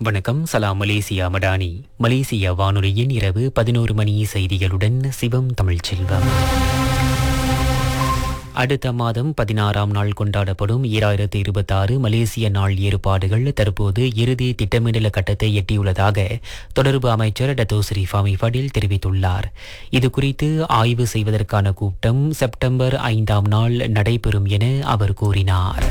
வணக்கம் சலாம் Malaysia Madani Malaysia வானொலியின் இரவு பதினோரு மணி செய்திகளுடன் சிவம் தமிழ்ச்செல்வம் அடுத்த மாதம் பதினாறாம் நாள் கொண்டாடப்படும் ஈராயிரத்தி இருபத்தாறு மலேசிய நாள் ஏற்பாடுகள் தற்போது இறுதி திட்டமிடல் கட்டத்தை எட்டியுள்ளதாக தொடர்பு அமைச்சர் டத்தோஸ்ரீ ஃபாமி ஃபடில் தெரிவித்துள்ளார் இதுகுறித்து ஆய்வு செய்வதற்கான கூட்டம் செப்டம்பர் ஐந்தாம் நாள் நடைபெறும் என அவர் கூறினார்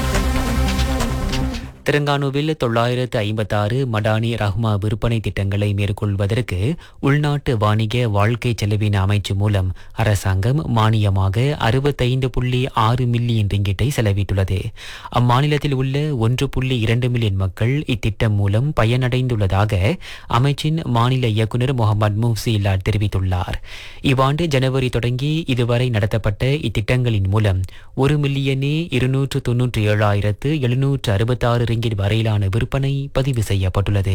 தெலங்கானுவில் தொள்ளாயிரத்து ஐம்பத்தாறு மடானி ரஹ்மா விற்பனை திட்டங்களை மேற்கொள்வதற்கு உள்நாட்டு வாணிக வாழ்க்கை செலவின அமைச்சு மூலம் அரசாங்கம் மானியமாக அறுபத்தைந்து புள்ளி ஆறு மில்லியன் ரிங்கிட்டை செலவிட்டுள்ளது அம்மாநிலத்தில் உள்ள ஒன்று புள்ளி இரண்டு மில்லியன் மக்கள் இத்திட்டம் மூலம் பயனடைந்துள்ளதாக அமைச்சின் மாநில இயக்குநர் முகமது மூசி இல்லாட் தெரிவித்துள்ளார் இவ்வாண்டு ஜனவரி தொடங்கி இதுவரை நடத்தப்பட்ட இத்திட்டங்களின் மூலம் ஒரு மில்லியனே இருநூற்று தொன்னூற்றி ஏழாயிரத்து எழுநூற்று அறுபத்தாறு ரிங்கிட் வரையிலான விற்பனை பதிவு செய்யப்பட்டுள்ளது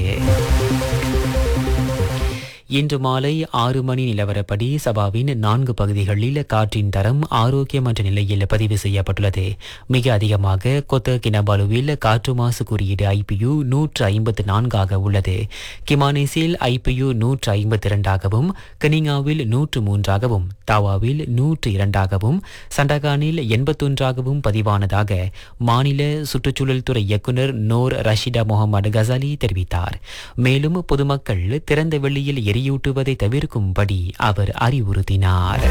இன்று மாலை ஆறு மணி நிலவரப்படி சபாவின் நான்கு பகுதிகளில் காற்றின் தரம் ஆரோக்கியமற்ற நிலையில் பதிவு செய்யப்பட்டுள்ளது மிக அதிகமாக கொத்த கினபாலுவில் காற்று மாசு குறியீடு ஐபியு நூற்று ஐம்பத்து நான்காக உள்ளது கிமானேசில் ஐபியு நூற்று ஐம்பத்தி இரண்டாகவும் கனிங்காவில் நூற்று மூன்றாகவும் தாவாவில் நூற்று இரண்டாகவும் சண்டகானில் எண்பத்தொன்றாகவும் பதிவானதாக மாநில சுற்றுச்சூழல் துறை இயக்குநர் நோர் ரஷிடா முகமது கசாலி தெரிவித்தார் மேலும் பொதுமக்கள் திறந்த வெளியில் எரியூட்டுவதை தவிர்க்கும்படி அவர் அறிவுறுத்தினார்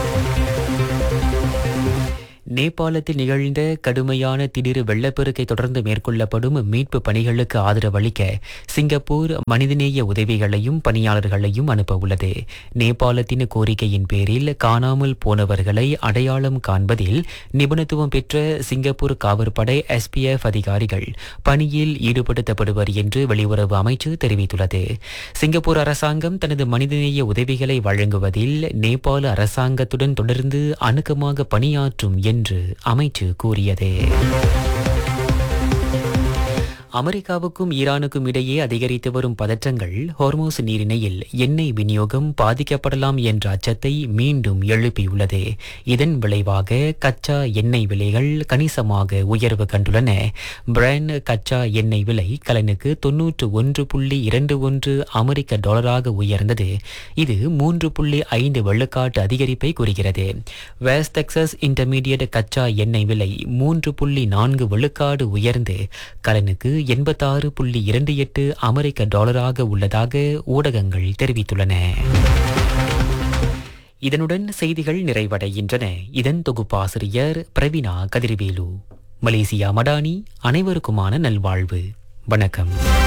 நேபாளத்தில் நிகழ்ந்த கடுமையான திடீர் வெள்ளப்பெருக்கை தொடர்ந்து மேற்கொள்ளப்படும் மீட்பு பணிகளுக்கு ஆதரவளிக்க சிங்கப்பூர் மனிதநேய உதவிகளையும் பணியாளர்களையும் அனுப்ப உள்ளது நேபாளத்தின் கோரிக்கையின் பேரில் காணாமல் போனவர்களை அடையாளம் காண்பதில் நிபுணத்துவம் பெற்ற சிங்கப்பூர் காவற்படை எஸ்பிஎஃப் அதிகாரிகள் பணியில் ஈடுபடுத்தப்படுவர் என்று வெளியுறவு அமைச்சு தெரிவித்துள்ளது சிங்கப்பூர் அரசாங்கம் தனது மனிதநேய உதவிகளை வழங்குவதில் நேபாள அரசாங்கத்துடன் தொடர்ந்து அணுக்கமாக பணியாற்றும் என்று அமைச்சு கூறியது அமெரிக்காவுக்கும் ஈரானுக்கும் இடையே அதிகரித்து வரும் பதற்றங்கள் ஹோர்மோஸ் நீரிணையில் எண்ணெய் விநியோகம் பாதிக்கப்படலாம் என்ற அச்சத்தை மீண்டும் எழுப்பியுள்ளது இதன் விளைவாக கச்சா எண்ணெய் விலைகள் கணிசமாக உயர்வு கண்டுள்ளன பிராண்ட் கச்சா எண்ணெய் விலை கலனுக்கு தொன்னூற்று ஒன்று புள்ளி இரண்டு ஒன்று அமெரிக்க டாலராக உயர்ந்தது இது மூன்று புள்ளி ஐந்து வெள்ளுக்காட்டு அதிகரிப்பை குறிக்கிறது வெஸ்ட் டெக்சஸ் இன்டர்மீடியட் கச்சா எண்ணெய் விலை மூன்று புள்ளி நான்கு வெள்ளுக்காடு உயர்ந்து கலனுக்கு எண்பத்தாறு புள்ளி இரண்டு எட்டு அமெரிக்க டாலராக உள்ளதாக ஊடகங்கள் தெரிவித்துள்ளன இதனுடன் செய்திகள் நிறைவடைகின்றன இதன் தொகுப்பாசிரியர் பிரவீனா கதிர்வேலு மலேசியா மடானி அனைவருக்குமான நல்வாழ்வு வணக்கம்